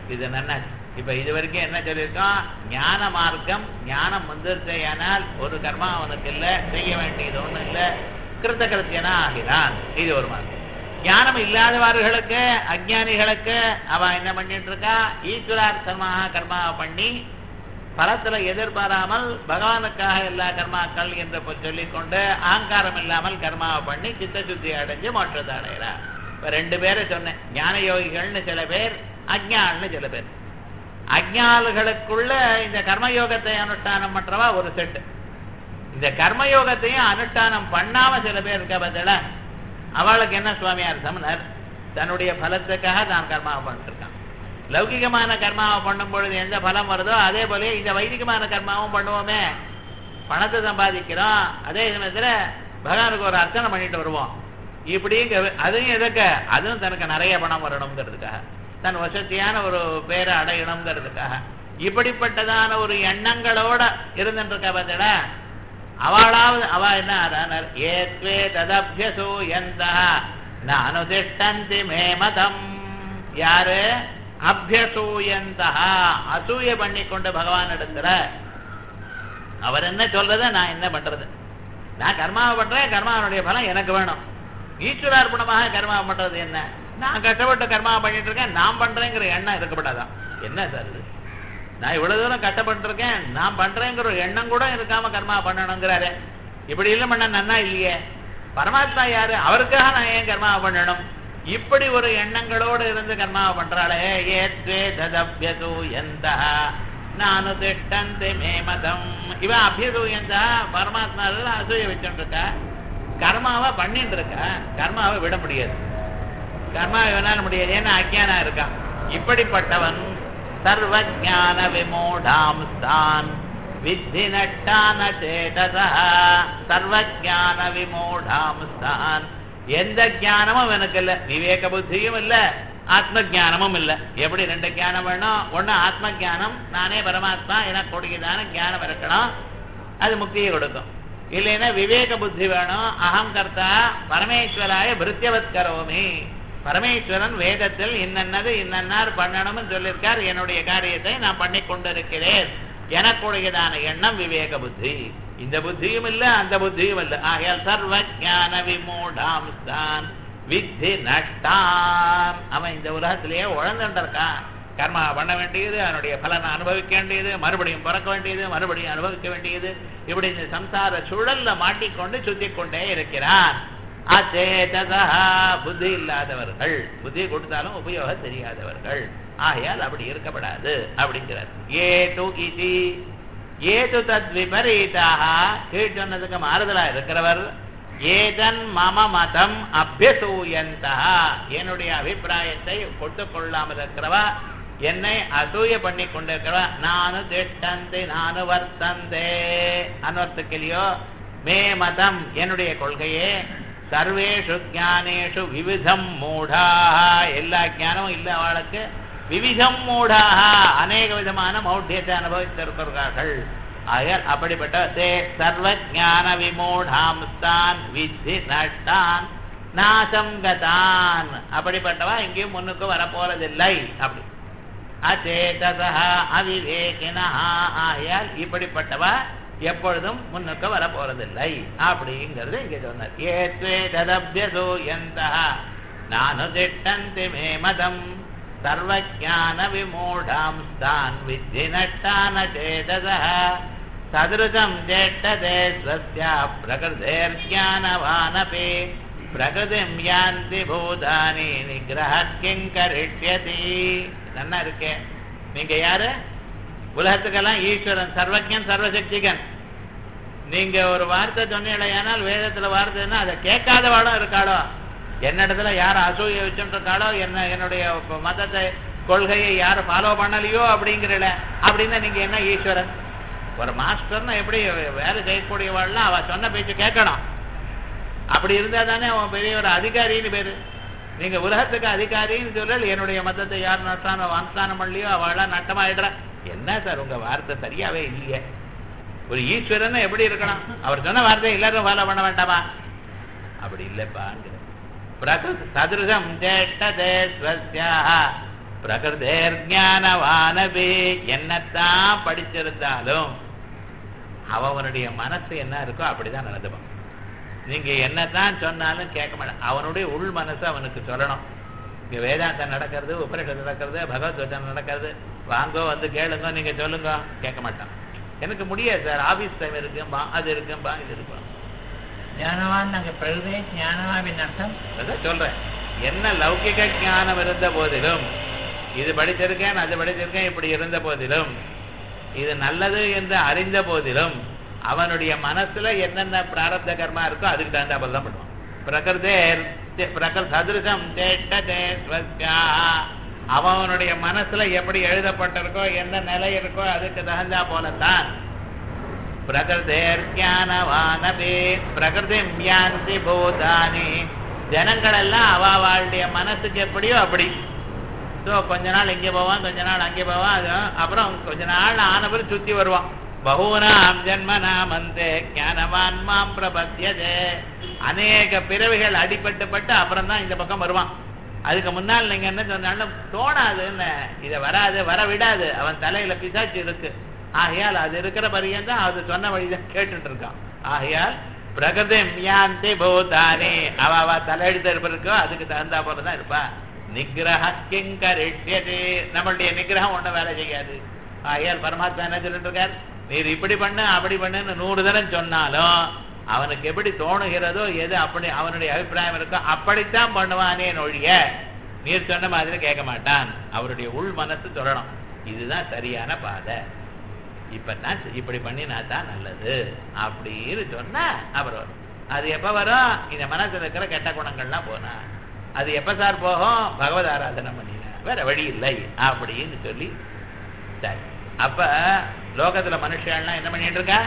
இது நன்னா இப்ப இது வரைக்கும் என்ன சொல்லியிருக்கோம் ஞான மார்க்கம் ஞானம் வந்துருச்சேயானால் ஒரு கர்மா அவனுக்கு இல்ல செய்ய வேண்டியது ஒண்ணும் இல்ல கிருத்தகிருத்தியனா ஆகிறான் இது ஒரு மார்க்கம் ஞானம் இல்லாதவர்களுக்கு அஜ்ஞானிகளுக்கு அவ என்ன பண்ணிட்டு இருக்கா ஈஸ்வரார்த்தமாக கர்மாவை பண்ணி பலத்துல எதிர்பாராமல் பகவானுக்காக எல்லா கர்மாக்கள் என்று சொல்லிக்கொண்டு அகங்காரம் இல்லாமல் கர்மாவை பண்ணி சித்த சுத்தி அடைஞ்சு மோட்சத்தை அடைகிறார் இப்ப ரெண்டு பேரை சொன்னேன் ஞான யோகிகள்னு சில பேர் அஜ்ஞான்னு சில பேர் அஜ்ஞாலுகளுக்குள்ள இந்த கர்மயோகத்தை அனுஷ்டானம் பண்றவா ஒரு செட்டு இந்த கர்மயோகத்தையும் அனுஷ்டானம் பண்ணாம சில பேர் இருக்க பதில அவளுக்கு என்ன சுவாமியார் சமணர் தன்னுடைய பலத்துக்காக தான் கர்மாவை பண்ணிட்டு இருக்கான் லௌகிகமான கர்மாவை பண்ணும் பொழுது எந்த பலம் வருதோ அதே போல இந்த வைதிகமான கர்மாவும் பண்ணுவோமே பணத்தை சம்பாதிக்கிறோம் அதே சமயத்துல பகவானுக்கு ஒரு அர்ச்சனை பண்ணிட்டு வருவோம் இப்படிங்க அதுவும் எதுக்கு அதுவும் தனக்கு நிறைய பணம் வரணுங்கிறதுக்காக தன் வசதியான ஒரு பேரை அடையணுங்கிறதுக்காக இப்படிப்பட்டதான ஒரு எண்ணங்களோட இருந்துட்டு இருக்கா பார்த்தா அவளாவது அவ என்ன ஆறானார் ஏத்வே ததபியசோ எந்த அனுதிஷ்டந்தி மே மதம் யாரு அபியசூயந்தா அசூய பண்ணி கொண்டு பகவான் இடத்துல அவர் என்ன சொல்றத நான் என்ன பண்றது நான் கர்மாவை பண்றேன் கர்மாவனுடைய பலம் எனக்கு வேணும் ஈஸ்வரார்ப்பணமாக கர்மாவை பண்றது என்ன நான் கஷ்டப்பட்டு கர்மாவை பண்ணிட்டு இருக்கேன் நான் பண்றேங்கிற எண்ணம் இருக்கப்படாதான் என்ன சார் இது நான் இவ்வளவு தூரம் கஷ்டப்பட்டிருக்கேன் நான் பண்றேங்கிற ஒரு எண்ணம் கூட இருக்காம கர்மா பண்ணணுங்கிறாரு இப்படி இல்லை பண்ண நன்னா இல்லையே பரமாத்மா யாரு அவருக்காக நான் ஏன் கர்மாவை பண்ணணும் இப்படி ஒரு எண்ணங்களோடு இருந்து கர்மாவை பண்றாளே ஏத்வே ததபியது எந்த நானு திட்டந்தி மே மதம் இவன் அபியது எந்த பரமாத்மாவில் அசூய வச்சுட்டு இருக்கா கர்மாவை பண்ணிட்டு இருக்கா கர்மாவை விட முடியாது கர்மா இவனால முடியாது ஏன்னா அஜ்ஞானா இருக்கான் இப்படிப்பட்டவன் சர்வஜான விமூடாம்ஸ்தான் வித்தி நட்டான சேதசா சர்வஜான விமூடாம்ஸ்தான் எந்த ஞானமும் எனக்கு இல்ல விவேக புத்தியும் இல்ல ஆத்ம ஜானமும் இல்ல எப்படி ரெண்டு ஞானம் வேணும் ஒண்ணு ஆத்ம ஜானம் நானே பரமாத்மா எனக்கு கொடுக்கிறதான ஞானம் இருக்கணும் அது முக்தியை கொடுக்கும் இல்லைன்னா விவேக புத்தி வேணும் அகம் கர்த்தா பரமேஸ்வராய பிருத்தியவத் கரோமி பரமேஸ்வரன் வேதத்தில் இன்னன்னது இன்னன்னார் பண்ணணும்னு சொல்லியிருக்கார் என்னுடைய காரியத்தை நான் பண்ணி கொண்டிருக்கிறேன் எனக்குடையதான எண்ணம் விவேக புத்தி இந்த புத்தியும் இல்ல அந்த புத்தியும் இல்ல ஆகையால் சர்வ ஜான விமூடாம்ஸ்தான் வித்தி நட்டான் அவன் இந்த உலகத்திலேயே உழந்துட்டு இருக்கான் கர்மா பண்ண வேண்டியது அவனுடைய பலனை அனுபவிக்க வேண்டியது மறுபடியும் பிறக்க வேண்டியது மறுபடியும் அனுபவிக்க வேண்டியது இப்படி இந்த சம்சார சுழல்ல மாட்டிக்கொண்டு சுத்தி கொண்டே இருக்கிறான் அச்சேததா புத்தி இல்லாதவர்கள் புத்தி கொடுத்தாலும் உபயோகம் தெரியாதவர்கள் ஆகையால் அப்படி இருக்கப்படாது அப்படிங்கிறார் ஏது இதி ஏது தத் விபரீதாக கீழ் சொன்னதுக்கு மாறுதலா இருக்கிறவர் ஏதன் மம மதம் அபியசூயந்தா என்னுடைய அபிப்பிராயத்தை கொண்டு கொள்ளாமல் இருக்கிறவா என்னை அசூய பண்ணி கொண்டிருக்கிறவா நானு திட்டந்தி நானு வர்த்தந்தே அன்வர்த்துக்கிலையோ மே மதம் என்னுடைய கொள்கையே சர்வேஷு ஜானேஷு விவிதம் மூடாக எல்லா ஞானமும் இல்ல அவளுக்கு விவிதம் மூடாக அநேக விதமான மௌட்டியத்தை அனுபவித்திருக்கிறார்கள் ஆகையால் அப்படிப்பட்ட தே சர்வ ஜான விமூடாம்ஸ்தான் வித்தி நட்டான் நாசம் கதான் அப்படிப்பட்டவா எங்கேயும் முன்னுக்கு வரப்போறதில்லை அப்படி அச்சேதசா அவிவேகினா ஆகையால் இப்படிப்பட்டவா எப்பொழுதும் முன்னுக்கு வரப்போறதில்லை அப்படிங்கிறது இங்க சொன்னார் ஏத்வே ததபியசோ எந்த நானு திட்டந்தி மே மதம் சர்வஜான விமூடாம்ஸ்தான் வித்தி நட்டான சேதசா சதுருதம் ஜேட்டதே ஸ்வஸ்யா பிரகிருதேர்ஜானவானபி பிரகிருதிம் யாந்தி பூதானி நிகிரஹத் கிங்கரிஷ்யதி நல்லா இருக்கே நீங்க யாரு உலகத்துக்கெல்லாம் ஈஸ்வரன் சர்வஜன் சர்வசக்திகன் நீங்க ஒரு வார்த்தை சொன்னீங்களேனால் வேதத்துல வார்த்தைன்னா அதை கேட்காத வாடம் இருக்காளோ என்னிடத்துல யார் அசூய வச்சுட்டு இருக்காளோ என்ன என்னுடைய மதத்தை கொள்கையை யார் ஃபாலோ பண்ணலையோ அப்படிங்கிறல அப்படின்னா நீங்க என்ன ஈஸ்வரன் ஒரு மாஸ்டர்னா எப்படி வேலை செய்யக்கூடியவாள்லாம் அவ சொன்ன பேச்சு கேட்கணும் அப்படி இருந்தா தானே அவன் பெரிய ஒரு அதிகாரின்னு பேரு நீங்க உலகத்துக்கு அதிகாரின்னு சொல்லல் என்னுடைய மதத்தை யார் நட்டானோ வான்ஸ்தானம் பண்ணலையோ அவளா நட்டமாயிடுற என்ன சார் உங்க வார்த்தை சரியாவே இல்லையே ஒரு ஈஸ்வரன் எப்படி இருக்கணும் அவர் சொன்ன வார்த்தை எல்லாரும் ஃபாலோ பண்ண வேண்டாமா அப்படி இல்லைப்பா பிரகிருத் சதுருகம் ஜேஷ்டதே ஸ்வஸ்யா பிரகிருதேர் ஞானவானவே என்னத்தான் படிச்சிருந்தாலும் அவனுடைய மனசு என்ன இருக்கோ அப்படிதான் நடந்துப்பான் நீங்க என்னதான் சொன்னாலும் கேட்க மாட்டான் அவனுடைய உள் மனசு அவனுக்கு சொல்லணும் இங்க வேதாந்தம் நடக்கிறது உபனிஷத்து நடக்கிறது பகவத்கீதை நடக்கிறது வாங்கோ வந்து கேளுங்க நீங்க சொல்லுங்க கேட்க மாட்டான் எனக்கு முடியாது சார் ஆபீஸ் டைம் இருக்கும்பா அது இருக்கும்பா இது இருக்கும் ಜ್ಞಾನವಾನ್ ನಂಗೆ ಪ್ರಕೃತಿ ಜ್ಞಾನವಾನ್ ಅರ್ಥಂ அதான் சொல்றேன் என்ன லௌகிக ஞானம் இருந்த போதிலும் இது படிச்சிருக்கேன் அது படிச்சிருக்கேன் இப்படி இருந்த போதிலும் இது நல்லது என்று அறிந்த போதிலும் அவனுடைய மனசுல என்னென்ன பிராரப்த கர்மா இருக்கோ அதுக்கு தகுந்தாப்புல தான் பண்ணுவான் பிரகிருதே பிரகர் சதுருஷம் தேட்டதே ஸ்வஸ்யா அவனுடைய மனசுல எப்படி எழுதப்பட்டிருக்கோ என்ன நிலை இருக்கோ அதுக்கு தகுந்தா போலத்தான் பிரகிருதேர்ஞானவானபி பிரகிருதிம் யாந்தி பூதானி ஜனங்கள் எல்லாம் அவாவாளுடைய மனசுக்கு எப்படியோ அப்படி ஸோ கொஞ்ச நாள் இங்கே போவான் கொஞ்ச நாள் அங்கே போவான் அது அப்புறம் கொஞ்ச நாள் ஆனவர் சுத்தி வருவான் பகூனாம் ஜன்மனாமந்தே ஞானவான் மாம் பிரபத்தியதே அநேக பிறவிகள் அடிபட்டு பட்டு அப்புறம் தான் இந்த பக்கம் வருவான் அதுக்கு முன்னால் நீங்க என்ன சொன்னாலும் தோணாதுன்னு இதை வராது வர விடாது அவன் தலையில பிசாச்சு இருக்கு ஆகையால் அது இருக்கிற பரியந்தான் அது சொன்ன வழிதான் கேட்டுட்டு இருக்கான் ஆகையால் பிரகதி மியாந்தி பூதானி அவ அவ தலையெழுத்து இருப்பதற்கோ அதுக்கு தகுந்தா போலதான் இருப்பா நிகிரக கிங்கரிஷ்யதே நம்மளுடைய நிகிரகம் ஒண்ணும் வேலை செய்யாது ஆகையால் பரமாத்மா என்ன சொல்லிட்டு இருக்கார் நீர் இப்படி பண்ணு அப்படி பண்ணுன்னு நூறு தரம் சொன்னாலும் அவனுக்கு எப்படி தோணுகிறதோ எது அப்படி அவனுடைய அபிப்பிராயம் இருக்கோ அப்படித்தான் பண்ணுவானே ஒழிய நீர் சொன்ன மாதிரி கேட்க மாட்டான் அவருடைய உள் மனசு சொல்லணும் இதுதான் சரியான பாதை இப்பதான் இப்படி பண்ணினா தான் நல்லது அப்படின்னு சொன்னா அப்புறம் வரும் அது எப்ப வரும் இந்த மனசுல இருக்கிற கெட்ட குணங்கள்லாம் போனா அது எப்ப சார் போகும் பகவத் ஆராதனை பண்ணினா வேற வழி இல்லை அப்படின்னு சொல்லி சரி அப்ப லோகத்துல மனுஷன்லாம் என்ன பண்ணிட்டு இருக்கா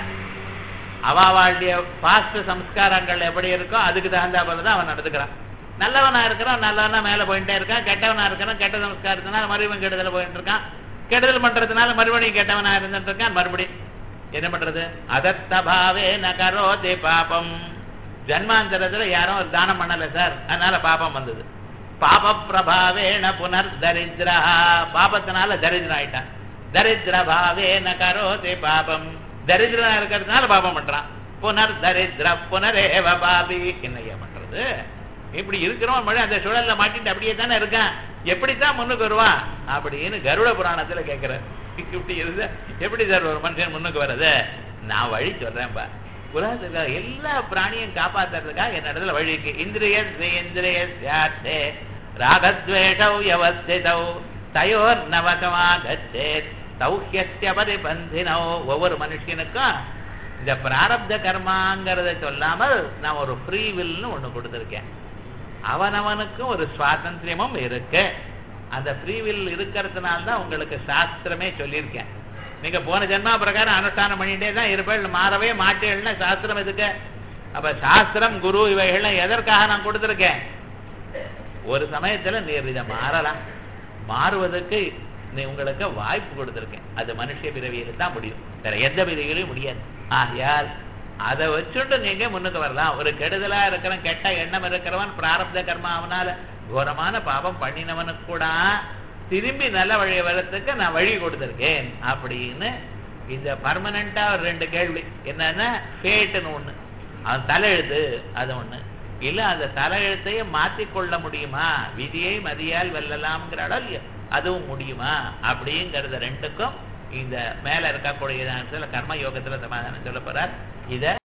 அவாவாளுடைய பாஸ்ட் சம்ஸ்காரங்கள் எப்படி இருக்கோ அதுக்கு தகுந்தா போல தான் அவன் நடந்துக்கிறான் நல்லவனா இருக்கிறான் நல்லவனா மேல போயிட்டே இருக்கான் கெட்டவனா இருக்கிறான் கெட்ட சம்ஸ்காரத்தினால மறுபடியும் கெடுதல போயிட்டு இருக்கான் கெடுதல் பண்றதுனால மறுபடியும் கெட்டவனா இருந்துட்டு இருக்கான் மறுபடியும் என்ன பண்றது அதத்தபாவே நகரோதே பாபம் ஜன்மாந்தரத்துல யாரும் ஒரு தானம் பண்ணல சார் அதனால பாபம் வந்தது பாப பிரபாவேன புனர் தரித்ரா பாபத்தினால தரித்திரம் ஆயிட்டான் தரித்திர பாவேன கரோதே பாபம் தரித்திரனா இருக்கிறதுனால பாபம் பண்றான் புனர் தரித்திர புனரேவ பாபி என்னையா பண்றது இப்படி இருக்கிறவன் மழை அந்த சுழல்ல மாட்டிட்டு அப்படியே தானே இருக்கான் எப்படித்தான் முன்னுக்கு வருவான் அப்படின்னு கருட புராணத்துல கேட்கிறார் இப்படி இருந்தா எப்படி சார் ஒரு மனுஷன் முன்னுக்கு வர்றது நான் வழி சொல்றேன்ப்பா உலகத்துல எல்லா பிராணியும் காப்பாத்துறதுக்காக என்ன இடத்துல வழி இருக்கு இந்திரிய இந்திரிய சியாத்தே ராகத்வேஷௌ யவஸ்திதௌ தயோர் நவகமாகச்சேத் சௌக்கியஸ்ய பரிபந்தினோ ஒவ்வொரு மனுஷனுக்கும் இந்த பிராரப்த கர்மாங்கிறத சொல்லாமல் நான் ஒரு ஃப்ரீ வில்னு ஒண்ணு கொடுத்துருக்கேன் அவனவனுக்கும் ஒரு சுவாதந்திரியமும் இருக்கு அந்த ஃப்ரீ வில் இருக்கிறதுனால தான் உங்களுக்கு சாஸ்திரமே சொல்லியிருக்கேன் நீங்க போன ஜென்மா பிரகாரம் அனுஷ்டானம் பண்ணிட்டே தான் இருப்பேன் மாறவே மாட்டேன்னா சாஸ்திரம் எதுக்கு அப்ப சாஸ்திரம் குரு இவைகள்லாம் எதற்காக நான் கொடுத்துருக்கேன் ஒரு சமயத்துல நீர் இதை மாறலாம் மாறுவதற்கு நீ உங்களுக்கு வாய்ப்பு கொடுத்துருக்கேன் அது மனுஷ பிறவியில தான் முடியும் வேற எந்த பிறவியிலையும் முடியாது ஆகையால் அதை வச்சுட்டு நீங்க முன்னுக்கு வரலாம் ஒரு கெடுதலா இருக்கிற கெட்ட எண்ணம் இருக்கிறவன் பிராரப்த கர்மா அவனால கோரமான பாபம் பண்ணினவனுக்கு கூட திரும்பி நல்ல வழி வரத்துக்கு நான் வழி கொடுத்துருக்கேன் அப்படின்னு இந்த பர்மனண்டா ஒரு ரெண்டு கேள்வி என்னன்னா ஃபேட்டுன்னு ஒண்ணு அவன் தலையெழுத்து அது ஒண்ணு இல்ல அந்த தலையெழுத்தையே மாத்திக்கொள்ள முடியுமா விதியை மதியால் வெல்லலாம்ங்கிறாளோ இல்லையோ அதுவும் முடியுமா அப்படிங்கறத ரெண்டுக்கும் இந்த மேல இருக்கக்கூடிய கர்ம யோகத்துல சமாதானம் சொல்ல போறார் இத